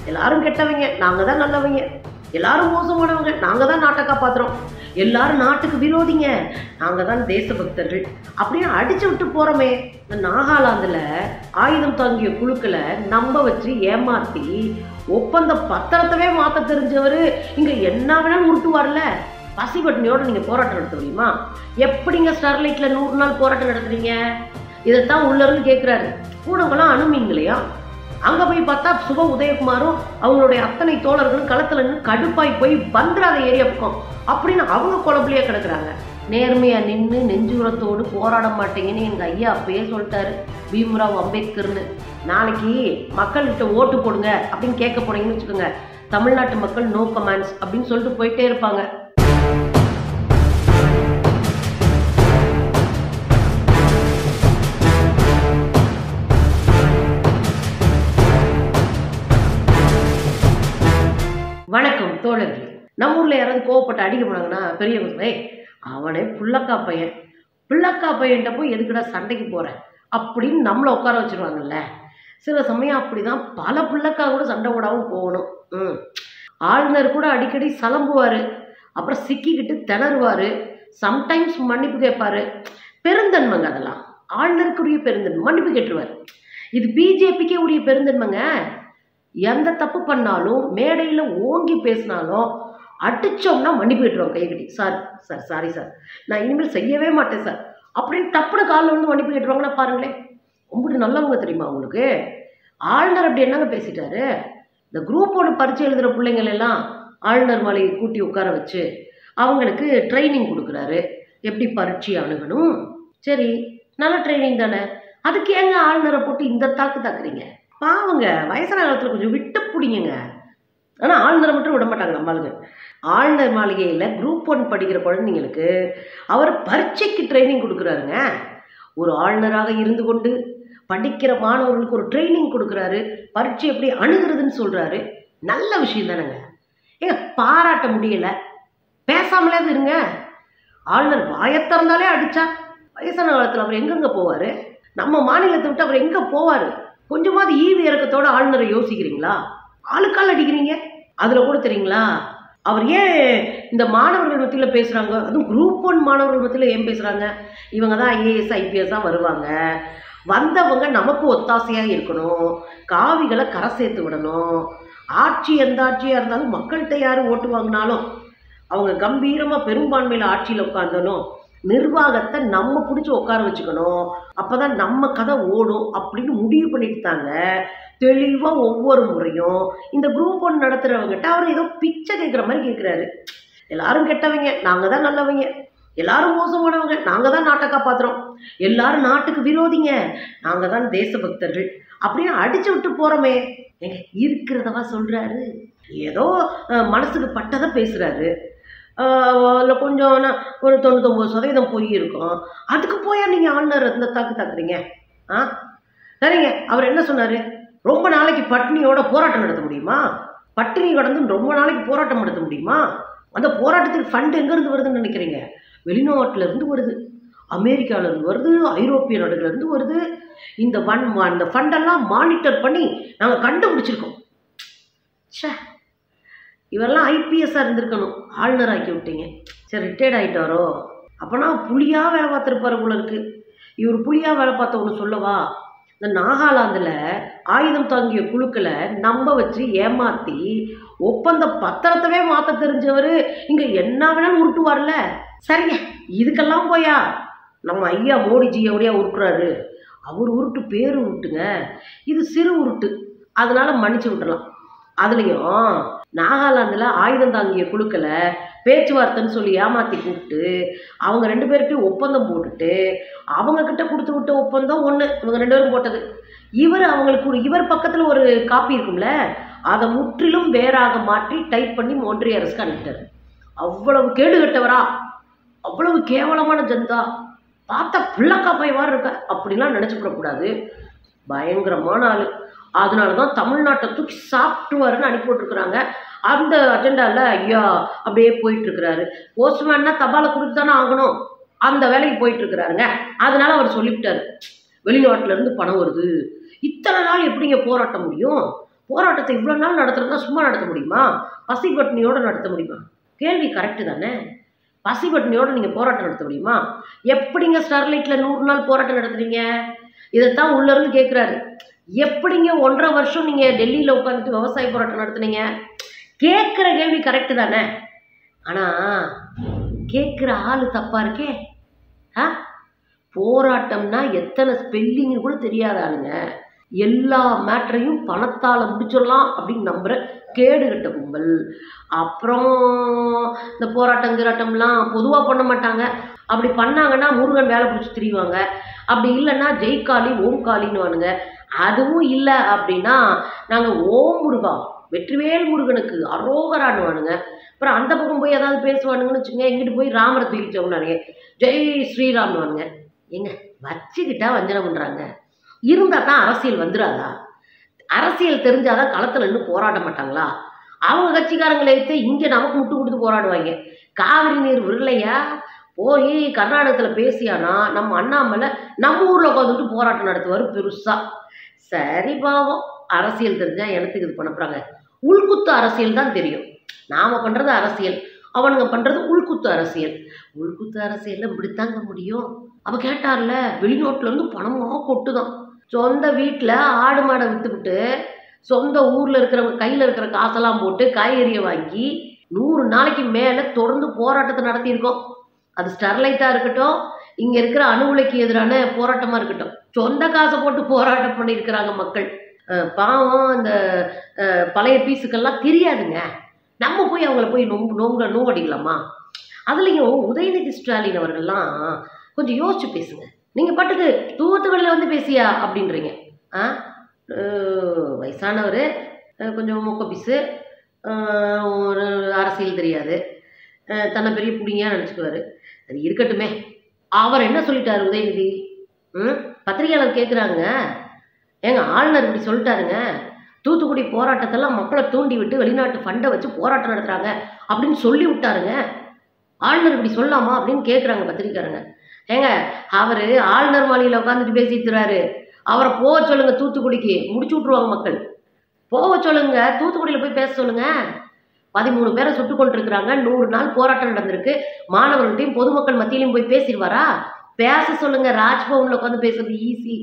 எல்லாரும் கெட்டவங்க நாங்க தான் நல்லவங்க எல்லாரும் மோசமானவங்க நாங்க தான் நாட்டை காப்பாத்துறோம் எல்லாரும் நாட்டுக்கு விரோதிங்க நாங்க தான் தேசபக்தர்கள் அப்படின்னு அடிச்சு விட்டு போறோமே இந்த நாகாலாந்துல ஆயுதம் தாங்கிய குழுக்களை நம்ப வச்சு ஏமாத்தி ஒப்பந்த பத்திரத்தவே மாத்த தெரிஞ்சவரு இங்க என்ன வேணாலும் உருட்டுவார்ல பசி பட்டினியோட நீங்க போராட்டம் நடத்த முடியுமா எப்படிங்க ஸ்டெர்லைட்ல நூறு நாள் போராட்டம் நடத்துறீங்க இதைத்தான் உள்ள இருந்து கேட்கிறாரு கூடவங்களாம் அணுமீன் இல்லையா அங்க போய் பார்த்தா சுப உதயகுமாரும் அவங்களுடைய அத்தனை தோழர்களும் களத்துல நின்று கடுப்பாய் போய் வந்துடாத ஏரியா பக்கம் அப்படின்னு அவங்க குழப்பிலேயே கிடக்குறாங்க நேர்மையா நின்று நெஞ்சுரத்தோடு போராட மாட்டேங்கன்னு எங்க ஐயா அப்பயே சொல்லிட்டாரு பீம்ராவ் அம்பேத்கர்னு நாளைக்கு மக்கள்கிட்ட ஓட்டு போடுங்க அப்படின்னு கேட்க போனீங்கன்னு வச்சுக்கோங்க தமிழ்நாட்டு மக்கள் நோ கமெண்ட்ஸ் அப்படின்னு சொல்லிட்டு போயிட்டே இருப்பாங்க வணக்கம் தோழர்களே நம்ம ஊர்ல யாராவது கோவப்பட்டு அடிக்க போனாங்கன்னா பெரியவங்க ஏய் அவனே புள்ளக்கா பையன் புள்ளக்கா பையன்ட்ட போய் எதுக்குடா சண்டைக்கு போறேன் அப்படின்னு நம்மளை உட்கார வச்சிருவாங்கல்ல சில சமயம் அப்படிதான் பல புள்ளக்கா கூட சண்டை போடாமல் போகணும் ம் ஆளுநர் கூட அடிக்கடி சலம்புவார் அப்புறம் சிக்கிக்கிட்டு திணறுவார் சம்டைம்ஸ் மன்னிப்பு கேட்பாரு பெருந்தன்மைங்க அதெல்லாம் ஆளுநருக்குரிய பெருந்தன்மை மன்னிப்பு கேட்டுருவார் இது பிஜேபிக்கே உரிய பெருந்தன்மைங்க எந்த தப்பு பண்ணாலும் மேடையில் ஓங்கி பேசினாலும் அடிச்சோம்னா மன்னிப்பு கேட்டுருவோம் கை கட்டி சார் சார் சாரி சார் நான் இனிமேல் செய்யவே மாட்டேன் சார் அப்படின்னு டப்புனு காலில் வந்து மன்னிப்பு கேட்டுருவாங்கன்னா பாருங்களேன் ரொம்ப நல்லவங்க தெரியுமா உங்களுக்கு ஆளுநர் அப்படி என்னங்க பேசிட்டாரு இந்த குரூப் ஒன்று பரிச்சை எழுதுகிற பிள்ளைங்கள் எல்லாம் ஆளுநர் மாளிகை கூட்டி உட்கார வச்சு அவங்களுக்கு ட்ரைனிங் கொடுக்குறாரு எப்படி பரீட்சை அணுகணும் சரி நல்ல ட்ரைனிங் தானே அதுக்கு ஏங்க ஆளுநரை போட்டு இந்த தாக்கு தாக்குறீங்க பாவங்க வயசான காலத்தில் கொஞ்சம் விட்டு பிடிங்க ஆனால் ஆளுநரை மட்டும் விட மாட்டாங்க நம்மளுங்க ஆளுநர் மாளிகையில் குரூப் ஒன் படிக்கிற குழந்தைங்களுக்கு அவர் பரீட்சைக்கு ட்ரைனிங் கொடுக்குறாருங்க ஒரு ஆளுநராக இருந்து கொண்டு படிக்கிற மாணவர்களுக்கு ஒரு ட்ரைனிங் கொடுக்குறாரு பரீட்சை எப்படி அணுகிறதுன்னு சொல்கிறாரு நல்ல விஷயம் தானேங்க ஏங்க பாராட்ட முடியல பேசாமலே அது இருங்க ஆளுநர் வாயை திறந்தாலே அடிச்சா வயசான காலத்தில் அவர் எங்கெங்க போவார் நம்ம மாநிலத்தை விட்டு அவர் எங்கே போவார் கொஞ்சமாவது ஈவு இறக்கத்தோட ஆளுநரை யோசிக்கிறீங்களா ஆளுக்கால் அடிக்கிறீங்க அதில் கூட தெரியுங்களா அவர் ஏன் இந்த மாணவர்கள் மத்தியில் பேசுகிறாங்க அதுவும் குரூப் ஒன் மாணவர்கள் மத்தியில் ஏன் பேசுகிறாங்க இவங்க தான் ஐஏஎஸ் ஐபிஎஸ்ஸாக வருவாங்க வந்தவங்க நமக்கு ஒத்தாசையாக இருக்கணும் காவிகளை கரை சேர்த்து விடணும் ஆட்சி எந்த ஆட்சியாக இருந்தாலும் மக்கள்கிட்ட யார் ஓட்டு வாங்கினாலும் அவங்க கம்பீரமாக பெரும்பான்மையில் ஆட்சியில் உட்காந்தாலும் நிர்வாகத்தை நம்ம பிடிச்சி உட்கார வச்சுக்கணும் அப்போ தான் நம்ம கதை ஓடும் அப்படின்னு முடிவு பண்ணிட்டாங்க தெளிவாக ஒவ்வொரு முறையும் இந்த குரூப் ஒன்று நடத்துகிறவங்ககிட்ட அவர் ஏதோ பிச்சை கேட்குற மாதிரி கேட்குறாரு எல்லாரும் கெட்டவங்க நாங்கள் தான் நல்லவங்க எல்லாரும் மோசமானவங்க நாங்கள் தான் நாட்டை காப்பாற்றுறோம் எல்லாரும் நாட்டுக்கு விரோதிங்க நாங்கள் தான் தேசபக்தர்கள் அப்படின்னு அடிச்சு விட்டு போகிறோமே ஏங்க இருக்கிறதவா சொல்கிறாரு ஏதோ அஹ், மனசுக்கு பட்டதை பேசுகிறாரு அதில் கொஞ்சம் நா- ஒரு தொண்ணூத்தொம்பது சதவீதம் பொய் இருக்கும் அதுக்கு போயா நீங்கள் ஆளுநர் இந்த தாக்கு தாக்குறீங்க ஆ சரிங்க அவர் என்ன சொன்னார் ரொம்ப நாளைக்கு பட்டினியோட போராட்டம் நடத்த முடியுமா பட்டினி கடந்து ரொம்ப நாளைக்கு போராட்டம் நடத்த முடியுமா அந்த போராட்டத்துக்கு ஃபண்ட் எங்கேருந்து வருதுன்னு நினைக்கிறீங்க வெளிநாட்டுல இருந்து வருது அமெரிக்கால இருந்து வருது ஐரோப்பிய நாடுகள்ல இருந்து வருது இந்த வன் அந்த ஃபண்டெல்லாம் மானிட்டர் பண்ணி நாங்கள் கண்டுபிடிச்சிருக்கோம் ச்சே இவரெல்லாம் ஐபிஎஸ்ஸாக இருந்திருக்கணும் ஆளுநர் ஆக்கி விட்டீங்க சரி ரிட்டையர்ட் ஆகிட்டாரோ அப்போனா புலியாக வேலை பார்த்துருப்பாரு போல இருக்கு இவர் புலியாக வேலை பார்த்த ஒன்று சொல்லவா இந்த நாகாலாந்தில் ஆயுதம் தாங்கிய குழுக்களை நம்ப வச்சு ஏமாற்றி ஒப்பந்த பத்திரத்தவே மாற்ற தெரிஞ்சவர் இங்கே என்ன வேணாலும் உருட்டுவார்ல சரிங்க இதுக்கெல்லாம் போயா நம்ம ஐயா மோடிஜி எவ்வளியா உருட்டுறாரு அவர் உருட்டு பேர் உருட்டுங்க இது சிறு உருட்டு அதனால மன்னிச்சு விட்டுறலாம் அதுலேயும் நாகாலாந்தில் ஆயுதம் தாங்கிய குழுக்களை பேச்சுவார்த்தைன்னு சொல்லி ஏமாற்றி கூப்பிட்டு அவங்க ரெண்டு பேர்கிட்டையும் ஒப்பந்தம் போட்டுட்டு அவங்க கிட்ட கொடுத்து விட்ட ஒப்பந்தம் ஒன்று இவங்க ரெண்டு பேரும் போட்டது இவர் அவங்களுக்கு ஒரு இவர் பக்கத்தில் ஒரு காப்பி இருக்கும்ல அதை முற்றிலும் வேறாக மாற்றி டைப் பண்ணி ஒன்றிய அரசுக்கு அனுப்பிட்டார் அவ்வளவு கேடு கட்டவரா அவ்வளவு கேவலமான ஜனதா பார்த்தா பிள்ளைக்காப்பாய்வார் இருக்க அப்படிலாம் நினச்சிக்கூடாது பயங்கரமான ஆள் அதனால தான் தமிழ்நாட்டை தூக்கி சாப்பிட்டுவாருன்னு அனுப்பி விட்டுருக்குறாங்க அந்த அஜெண்டாவில் ஐயா அப்படியே போயிட்டு இருக்கிறாரு போஸ்ட்மேன்னா தபாலை கொடுத்து தானே ஆகணும் அந்த வேலைக்கு போயிட்டு இருக்கிறாருங்க அதனால அவர் சொல்லிவிட்டாரு வெளிநாட்டுல இருந்து பணம் வருது இத்தனை நாள் எப்படிங்க போராட்ட முடியும் போராட்டத்தை இவ்வளோ நாள் நடத்துறதா சும்மா நடத்த முடியுமா பசி பட்டினியோடு நடத்த முடியுமா கேள்வி கரெக்டு தானே பசி பட்டினியோடு நீங்கள் போராட்டம் நடத்த முடியுமா எப்படிங்க ஸ்டெர்லைட்டில் நூறு நாள் போராட்டம் நடத்துறீங்க இதைத்தான் உள்ளேருந்து கேட்குறாரு எப்படிங்க ஒன்றரை வருஷம் நீங்கள் டெல்லியில் உட்காந்துட்டு விவசாய போராட்டம் நடத்துனீங்க கேட்குற கேள்வி கரெக்டு தானே ஆனால் கேட்குற ஆள் தப்பாக இருக்கே ஆ போராட்டம்னா எத்தனை ஸ்பெல்லிங்னு கூட தெரியாத ஆளுங்க எல்லா மேட்டரையும் பணத்தால் முடிச்சிடலாம் அப்படின்னு நம்புகிற கேடுகட்ட கும்பல் அப்புறம் இந்த போராட்டம் கிராட்டம்லாம் பொதுவாக பண்ண மாட்டாங்க அப்படி பண்ணாங்கன்னா முருகன் வேலை பிடிச்சி திரிவாங்க அப்படி இல்லைன்னா ஜெய்காலி ஓம்காலின்னு வானுங்க அதுவும் இல்லை அப்படின்னா நாங்கள் ஓம் முருகா வெற்றிவேல் முருகனுக்கு அரோகரான்னு வானுங்க அப்புறம் அந்த பக்கம் போய் ஏதாவது பேசுவானுங்கன்னு வச்சுங்க எங்கிட்டு போய் ராமரை தூக்கிட்டோம்னானுங்க ஜெய் ஸ்ரீராம் வானுங்க ஏங்க வச்சுக்கிட்டா வஞ்சனம் பண்ணுறாங்க இருந்தால் தான் அரசியல் வந்துடாதா அரசியல் தெரிஞ்சாதான் களத்தில் நின்று போராட மாட்டாங்களா அவங்க கட்சிக்காரங்களை எடுத்து இங்கே நமக்கு முட்டு கொடுத்து போராடுவாங்க காவிரி நீர் விரலையா போய் கர்நாடகத்தில் பேசியானா நம்ம அண்ணாமலை நம்ம ஊரில் உட்காந்துட்டு போராட்டம் நடத்துவார் பெருசாக சரி பாவம் அரசியல் தெரிஞ்சால் எனத்துக்கு இது பண்ண போகிறாங்க உள்குத்து அரசியல் தான் தெரியும் நாம் பண்ணுறது அரசியல் அவனுங்க பண்ணுறது உள்குத்து அரசியல் உள்குத்து அரசியலில் இப்படித்தாங்க முடியும் அவ கேட்டார்ல வெளிநாட்டுலேருந்து பணமாக கொட்டுதான் சொந்த வீட்டில் ஆடு மாடை விற்றுவிட்டு சொந்த ஊரில் இருக்கிறவங்க கையில் இருக்கிற காசெல்லாம் போட்டு காய்கறியை வாங்கி நூறு நாளைக்கு மேலே தொடர்ந்து போராட்டத்தை நடத்தியிருக்கோம் அது ஸ்டெர்லைட்டாக இருக்கட்டும் இங்கே இருக்கிற அணு உலைக்கு எதிரான போராட்டமாக இருக்கட்டும் சொந்த காசை போட்டு போராட்டம் பண்ணியிருக்கிறாங்க மக்கள் அஹ் பாவம் இந்த அஹ், பழைய பீஸுக்கெல்லாம் தெரியாதுங்க நம்ம போய் அவங்கள போய் நொங்கு நோங்க நோவடிக்கலாமா அதுலேயும் உதயநிதி ஸ்டாலின் அவர்கள்லாம் கொஞ்சம் யோசிச்சு பேசுங்க நீங்கள் பாட்டுக்கு தூத்துக்குடியில் வந்து பேசியா அப்படின்றீங்க ஆ அஹ், வயசானவர் அஹ், கொஞ்சம் மொக்க பீஸு அஹ், ஒரு அரசியல் தெரியாது அஹ், தன்னை பெரிய புடிங்கியாக நினச்சிக்குவாரு அது இருக்கட்டுமே அவர் என்ன சொல்லிட்டாரு உதயநிதி ம் பத்திரிகையாளர் கேட்குறாங்க ஏங்க ஆளுநர் இப்படி சொல்லிட்டாருங்க தூத்துக்குடி போராட்டத்தெல்லாம் மக்களை தூண்டி விட்டு வெளிநாட்டு ஃபண்டை வச்சு போராட்டம் நடத்துகிறாங்க அப்படின்னு சொல்லி விட்டாருங்க ஆளுநர் இப்படி சொல்லலாமா அப்படின்னு கேட்குறாங்க பத்திரிக்காரங்க ஏங்க அவர் ஆளுநர் மாளிகையில் உட்காந்துட்டு பேசிட்டுறாரு அவரை போக சொல்லுங்க தூத்துக்குடிக்கு முடிச்சு விட்ருவாங்க மக்கள் போக சொல்லுங்க தூத்துக்குடியில் போய் பேச சொல்லுங்க பதிமூணு பேரை சுட்டு கொண்டிருக்கிறாங்க நூறு நாள் போராட்டம் நடந்திருக்கு மாணவர்கள்ட்டையும் பொதுமக்கள் மத்தியிலையும் போய் பேசிடுவாரா பேச சொல்லுங்க ராஜ்பவனில் உட்காந்து பேசுறது ஈஸி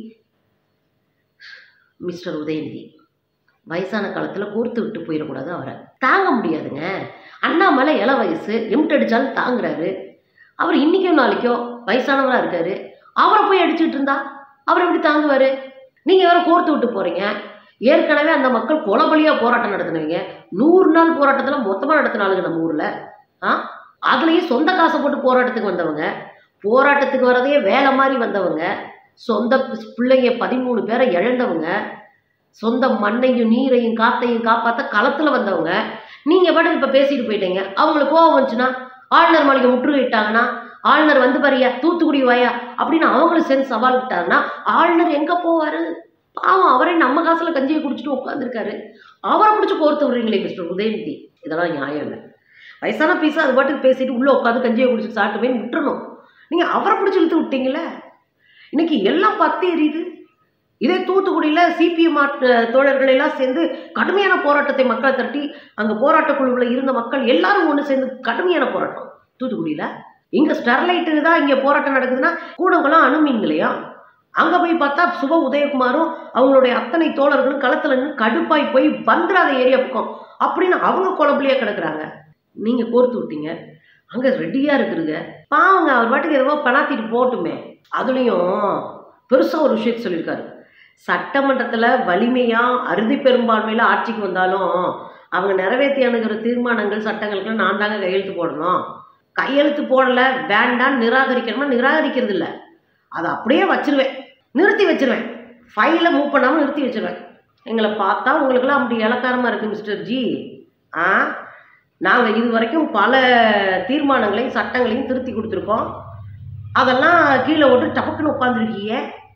மிஸ்டர் உதயநிதி வயசான காலத்தில் கூர்த்து விட்டு போயிடக்கூடாது அவரை தாங்க முடியாதுங்க அண்ணாமலை இள வயசு எம்ட் அடித்தாலும் தாங்குறாரு அவர் இன்னைக்கோ நாளைக்கோ வயசானவராக இருக்காரு அவரை போய் அடிச்சுட்டு இருந்தா அவர் எப்படி தாங்குவார் நீங்கள் வேற கோர்த்து விட்டு போகிறீங்க ஏற்கனவே அந்த மக்கள் கொலபலியாக போராட்டம் நடத்தினவங்க நூறு நாள் போராட்டத்தில் மொத்தமாக நடத்தினாலுங்க நம்ம ஊரில் ஆ அதுலேயும் சொந்த காசை போட்டு போராட்டத்துக்கு வந்தவங்க போராட்டத்துக்கு வரதையே வேலை மாதிரி வந்தவங்க சொந்த பி- பிள்ளைங்க பதிமூணு பேரை இழந்தவங்க சொந்த மண்ணையும் நீரையும் காத்தையும் காப்பாற்ற களத்தில் வந்தவங்க நீங்கள் பாட்டுக்கு இப்போ பேசிட்டு போயிட்டீங்க அவங்களுக்கு கோவம் வந்துச்சுன்னா ஆளுநர் மாளிகை முற்றுகையிட்டாங்கன்னா ஆளுநர் வந்து பாரியா தூத்துக்குடி வாயா அப்படின்னு அவங்களும் சேர்ந்து சவால் விட்டாருன்னா ஆளுநர் எங்கே போவார் பாவம் அவரே நம்ம காசில் கஞ்சியை குடிச்சிட்டு உட்காந்துருக்காரு அவரை பிடிச்சி கோர்த்து விடுறீங்களே மிஸ்டர் உதயநிதி இதெல்லாம் நியாயம் இல்லை வயசான பீஸா அது பாட்டுக்கு பேசிட்டு உள்ளே உட்காந்து கஞ்சியை குடிச்சிட்டு சாப்பிட்டு போய் விட்டுறணும் நீங்கள் அவரை பிடிச்சி இழுத்து விட்டீங்களே இன்னைக்கு எல்லாம் பத்தி எரியுது இதே தூத்துக்குடியில் சிபிஎம் தோழர்கள் எல்லாம் சேர்ந்து கடுமையான போராட்டத்தை மக்களை தட்டி அங்கே போராட்ட குழுவில் இருந்த மக்கள் எல்லாரும் ஒன்று சேர்ந்து கடுமையான போராட்டம் தூத்துக்குடியில் இங்கே ஸ்டெர்லைட்டு தான் இங்கே போராட்டம் நடக்குதுன்னா கூடங்குளம் அணுமின் நிலையம் அங்கே போய் பார்த்தா சுப உதயகுமாரும் அவங்களுடைய அத்தனை தோழர்களும் களத்தில் நின்று கடுப்பாய் போய் வந்துடாத ஏரியா பக்கம் அப்படின்னு அவங்க குழம்புலையே கிடக்குறாங்க நீங்கள் கோர்த்து விட்டீங்க அங்கே ரெடியாக இருக்குதுங்க பாவங்க அவர் பாட்டுக்கு எதுவோ பணாத்திட்டு போட்டுமே அதுலேயும் பெருசாக ஒரு விஷயத்தை சொல்லியிருக்காரு சட்டமன்றத்தில் வலிமையாக அறுதி பெரும்பான்மையில் ஆட்சிக்கு வந்தாலும் அவங்க நிறைவேற்றி அணுகிற தீர்மானங்கள் சட்டங்களுக்குலாம் நான் தாங்க கையெழுத்து போடணும் கையெழுத்து போடலை வேண்டான்னு நிராகரிக்கணுமா நிராகரிக்கிறது இல்லை அதை அப்படியே வச்சிருவேன் நிறுத்தி வச்சிருவேன் ஃபைலை மூவ் பண்ணாமல் நிறுத்தி வச்சிருவேன் எங்களை பார்த்தா உங்களுக்கெல்லாம் அப்படி இலக்காரமாக இருக்குது மிஸ்டர் ஜி ஆ நாங்கள் இது வரைக்கும் பல தீர்மானங்களையும் சட்டங்களையும் திருத்தி கொடுத்துருக்கோம் அதெல்லாம் கீழே விட்டு டபக்குன்னு உட்காந்துருக்கீங்க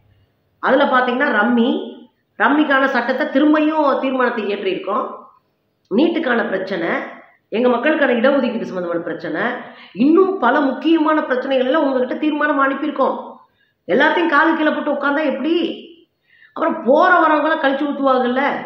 அதில் பார்த்தீங்கன்னா ரம்மி ரம்மிக்கான சட்டத்தை திரும்பியும் தீர்மானத்தை இயற்றியிருக்கோம் நீட்டுக்கான பிரச்சனை எங்கள் மக்களுக்கான இடஒதுக்கீடு சம்மந்தமான பிரச்சனை இன்னும் பல முக்கியமான பிரச்சனைகள் எல்லாம் உங்ககிட்ட தீர்மானம் அனுப்பியிருக்கோம் எல்லாத்தையும் காலு கீழே போட்டு உட்காந்தா எப்படி அப்புறம் போகிற வரவங்களாம் கழிச்சு ஊற்றுவாங்கல்ல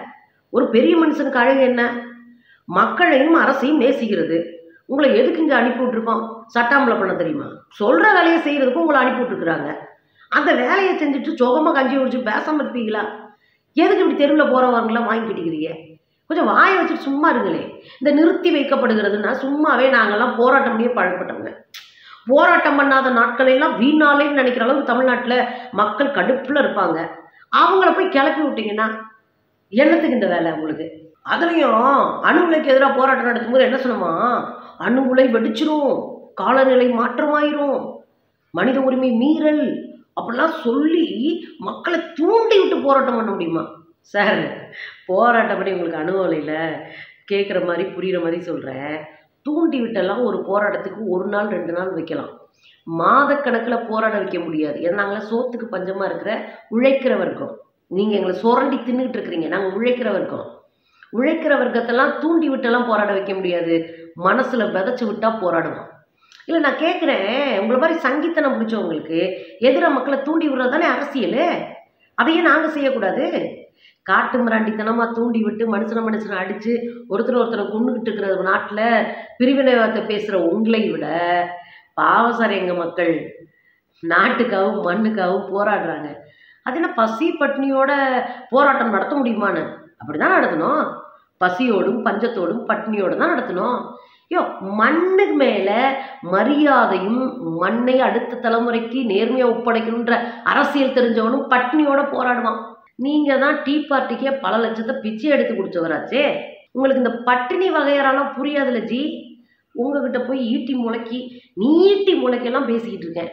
ஒரு பெரிய மனுஷனுக்கு அழகு என்ன மக்களையும் அரசையும் நேசிக்கிறது உங்களை எதுக்கு இங்கே அனுப்பி விட்ருக்கோம் சட்டாம்பளை பண்ண தெரியுமா சொல்கிற வேலையை செய்கிறதுக்கும் உங்களை அனுப்பி விட்ருக்குறாங்க அந்த வேலையை செஞ்சுட்டு சுகமாக கஞ்சி குடிச்சு பேசாமல் இருப்பீங்களா எதுக்கு இப்படி தெருவில் போகிறவங்களாம் வாங்கி கட்டிக்கிறீங்க கொஞ்சம் வாயை வச்சுட்டு சும்மா இருங்களே இந்த நிறுத்தி வைக்கப்படுகிறதுனா சும்மாவே நாங்கள்லாம் போராட்டம் பண்ணியே பழக்கப்பட்டவங்க போராட்டம் பண்ணாத நாட்கள் எல்லாம் வீணாலேன்னு நினைக்கிற அளவுக்கு தமிழ்நாட்டில் மக்கள் கடுப்பில் இருப்பாங்க அவங்கள போய் கிளப்பி விட்டீங்கன்னா என்னத்துக்கு இந்த வேலை உங்களுக்கு அதுலேயும் அணு உலைக்கு எதிராக போராட்டம் நடத்தும்போது என்ன சொன்னோமா அணு உலை வெடிச்சிரும் காலநிலை மாற்றமாயிரும் மனித உரிமை மீறல் அப்படிலாம் சொல்லி மக்களை தூண்டி விட்டு போராட்டம் பண்ண முடியுமா சார் போராட்டம் பண்ணி உங்களுக்கு அணு உலையில் கேட்குற மாதிரி புரிகிற மாதிரி சொல்கிறேன் தூண்டி விட்டெல்லாம் ஒரு போராட்டத்துக்கு ஒரு நாள் ரெண்டு நாள் வைக்கலாம் மாதக்கணக்கில் போராட வைக்க முடியாது ஏன்னா நாங்களாம் சோத்துக்கு பஞ்சமாக இருக்கிற உழைக்கிற வர்க்கம் நீங்கள் எங்களை சுரண்டி தின்னுக்கிட்டு இருக்கிறீங்க நாங்கள் உழைக்கிற வர்க்கம் உழைக்கிற வர்க்கத்தெல்லாம் தூண்டி விட்டெல்லாம் போராட வைக்க முடியாது மனசில் விதைச்சி விட்டால் போராடுவோம் இல்லை நான் கேட்குறேன் உங்களை மாதிரி சங்கீத்தனம் பிடிச்சவங்களுக்கு எதிர மக்களை தூண்டி விடுறது தானே அரசியல் அதையே நாங்கள் செய்யக்கூடாது காட்டு மிராண்டித்தனமாக தூண்டி விட்டு மனுஷனை மனுஷனை அடித்து ஒருத்தர் ஒருத்தரை கொண்டுகிட்டு இருக்கிற நாட்டில் பிரிவினைவாதத்தை பேசுகிற உங்களை விட பாவம் சார் எங்கள் மக்கள் நாட்டுக்காகவும் மண்ணுக்காகவும் போராடுறாங்க அது என்ன பசி பட்னியோட போராட்டம் நடத்த முடியுமான்னு அப்படி தான் நடத்தணும் பசியோடும் பஞ்சத்தோடும் பட்னியோடு தான் நடத்தணும் யோ மண்ணுக்கு மேலே மரியாதையும் மண்ணை அடுத்த தலைமுறைக்கு நேர்மையாக ஒப்படைக்கணுன்ற அரசியல் தெரிஞ்சவனும் பட்னியோட போராடுவான் நீங்கள் தான் டீ பார்ட்டிக்கே பல லட்சத்தை பிச்சை எடுத்து குடிச்சவராச்சே உங்களுக்கு இந்த பட்டினி வகையறாலாம் புரியாதுல்ல ஜி உங்ககிட்ட போய் ஈட்டி முளைக்கி நீட்டி முளைக்கெல்லாம் பேசிக்கிட்டு இருக்கேன்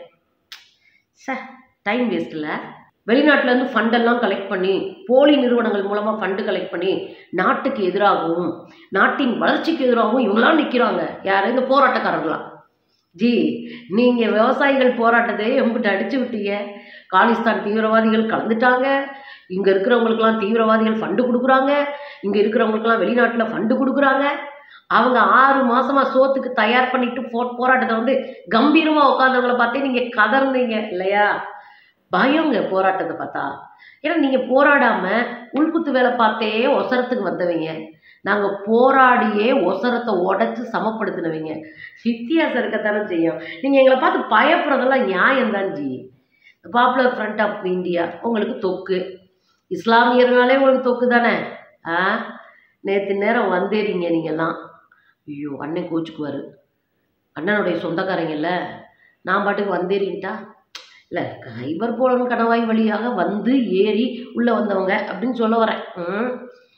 ச டைம் வேஸ்ட் இல்லை வெளிநாட்டிலேருந்து ஃபண்டெல்லாம் கலெக்ட் பண்ணி போலி நிறுவனங்கள் மூலமாக ஃபண்டு கலெக்ட் பண்ணி நாட்டுக்கு எதிராகவும் நாட்டின் வளர்ச்சிக்கு எதிராகவும் இவங்களாம் நிற்கிறாங்க யார் இந்த போராட்டக்காரர்களாம் ஜி நீங்கள் விவசாயிகள் போராட்டத்தை எம்பிட்டு அடிச்சு விட்டீங்க காலிஸ்தான் தீவிரவாதிகள் கலந்துட்டாங்க இங்கே இருக்கிறவங்களுக்கெல்லாம் தீவிரவாதிகள் ஃபண்டு கொடுக்குறாங்க இங்கே இருக்கிறவங்களுக்கெல்லாம் வெளிநாட்டில் ஃபண்டு கொடுக்குறாங்க அவங்க ஆறு மாசமாக சோத்துக்கு தயார் பண்ணிட்டு போ போராட்டத்தை வந்து கம்பீரமாக உட்காந்தவங்கள பார்த்தே நீங்கள் கதர்ந்தீங்க இல்லையா பயங்க போராட்டத்தை பார்த்தா ஏன்னா நீங்கள் போராடாமல் உள்குத்து வேலை பார்த்தே ஒசரத்துக்கு வந்தவங்க நாங்கள் போராடியே ஒசரத்தை உடச்சி சமப்படுத்தினவங்க வித்தியாசம் இருக்கத்தானே செய்யும் நீங்கள் எங்களை பார்த்து பயப்படுறதெல்லாம் நியாயம்தான் ji popular front of India உங்களுக்கு தொக்கு இஸ்லாமியர்னாலே உங்களுக்கு தொக்கு தானே ஆ நேற்று நேரம் வந்தேறீங்க நீங்கள்லாம் ஐயோ அண்ணன் கோச்சுக்குவார் அண்ணனுடைய சொந்தக்காரங்கல்ல நான் பாட்டுக்கு வந்தேறின்ட்டா இல்லை கைபர் போலன் கணவாய் வழியாக வந்து ஏறி உள்ளே வந்தவங்க அப்படின்னு சொல்ல வரேன் ம்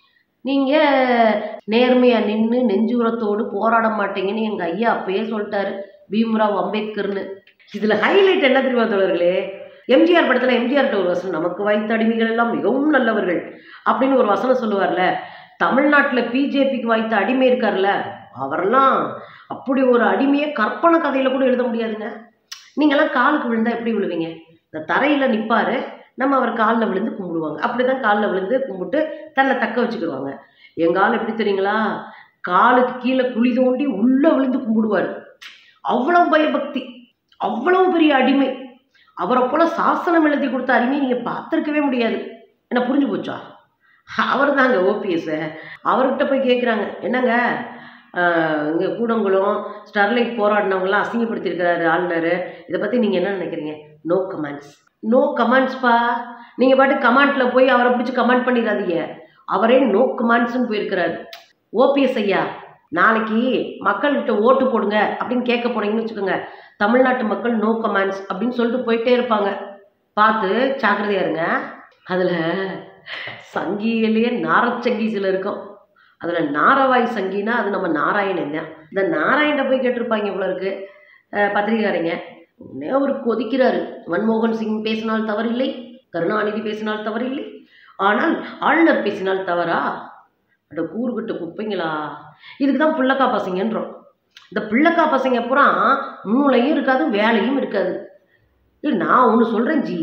நீங்கள் நேர்மையாக நின்று நெஞ்சுரத்தோடு போராட மாட்டீங்கன்னு எங்கள் ஐயா அப்பயே சொல்லிட்டாரு பீம்ராவ் அம்பேத்கர்னு இதில் ஹைலைட் என்ன தெரியுமா தோழர்களே எம்ஜிஆர் படத்தில் எம்ஜிஆர்கிட்ட ஒரு வசனம் நமக்கு வைத்த அடிமைகள் எல்லாம் மிகவும் நல்லவர்கள் அப்படின்னு ஒரு வசனம் சொல்லுவார்ல தமிழ்நாட்டில் பிஜேபிக்கு வைத்த அடிமை இருக்கார்ல அவரெல்லாம் அப்படி ஒரு அடிமையை கற்பனை கதையில் கூட எழுத முடியாதுங்க நீங்கள்லாம் காலுக்கு விழுந்தா எப்படி விழுவீங்க இந்த தரையில் நிற்பாரு நம்ம அவர் காலில் விழுந்து கும்பிடுவாங்க அப்படி தான் காலில் விழுந்து கும்பிட்டு தன்னை தக்க வச்சுக்கிடுவாங்க எங்கள் ஆள் எப்படி தெரியுங்களா காலுக்கு கீழே குழி தோண்டி உள்ளே விழுந்து கும்பிடுவார் அவ்வளோ பயபக்தி அவ்வளோ பெரிய அடிமை அவரை போல சாசனம் எழுதி கொடுத்த அடிமை நீங்கள் பார்த்துருக்கவே முடியாது என்ன புரிஞ்சு போச்சா அவர் தாங்க ஓபிஎஸ் அவர்கிட்ட போய் கேட்குறாங்க என்னங்க இங்கே கூடங்குளம் ஸ்டெர்லைட் போராடினவங்களாம் அசிங்கப்படுத்தியிருக்கிறாரு ஆளுநர் இதை பற்றி நீங்கள் என்ன நினைக்கிறீங்க நோ கமெண்ட்ஸ் நோ கமெண்ட்ஸ்ப்பா நீங்கள் பாட்டு கமெண்ட்டில் போய் அவரை பிடிச்சி கமெண்ட் பண்ணிடாதீங்க அவரே நோ கமெண்ட்ஸ்னு போயிருக்கிறாரு ஓபிஎஸ் ஐயா நாளைக்கு மக்கள்கிட்ட ஓட்டு போடுங்க அப்படின்னு கேட்க போனீங்கன்னு வச்சுக்கோங்க தமிழ்நாட்டு மக்கள் நோ கமெண்ட்ஸ் அப்படின்னு சொல்லிட்டு போயிட்டே இருப்பாங்க பார்த்து ஜாக்கிரதையா இருங்க அதில் சங்கியிலேயே நாரச்சங்கி சில இருக்கும் அதில் நாரவாய் சங்கினா அது நம்ம நாராயணன் தான் இந்த நாராயண போய் கேட்டிருப்பாங்க இவ்வளோ இருக்கு அஹ் பத்திரிகையாரங்க உடனே அவர் கொதிக்கிறாரு மன்மோகன் சிங் பேசினால் தவறில்லை கருணாநிதி பேசினால் தவறில்லை ஆனால் ஆளுநர் பேசினால் தவறா அட கூறுகிட்ட குப்பைங்களா இதுக்கு தான் பிள்ளைக்கா பசங்கன்றோம் இந்த பிள்ளைக்கா பசங்க பூரா மூளையும் இருக்காது வேலையும் இருக்காது இல்லை நான் ஒன்று சொல்கிறேன் ஜி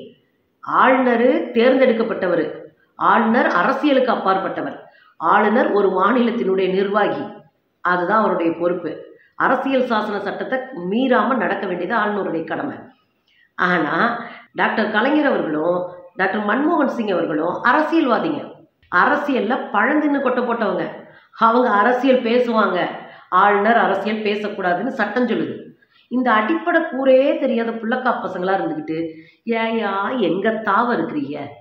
ஆளுநர் தேர்ந்தெடுக்கப்பட்டவர் ஆளுநர் அரசியலுக்கு அப்பாற்பட்டவர் ஆளுநர் ஒரு மாநிலத்தினுடைய நிர்வாகி அதுதான் அவருடைய பொறுப்பு அரசியல் சாசன சட்டத்தை மீறாமல் நடக்க வேண்டியது ஆளுநருடைய கடமை ஆனால் டாக்டர் கலைஞர் அவர்களும் டாக்டர் மன்மோகன் சிங் அவர்களும் அரசியல்வாதிங்க அரசியலில் பழந்தின்னு கொட்ட போட்டவங்க அவங்க அரசியல் பேசுவாங்க ஆளுநர் அரசியல் பேசக்கூடாதுன்னு சட்டம் சொல்லுது இந்த அடிப்படை கூரே தெரியாத புள்ளக்கா பசங்களா இருந்துக்கிட்டு ஏயா எங்க தாவ இருக்கிறீங்க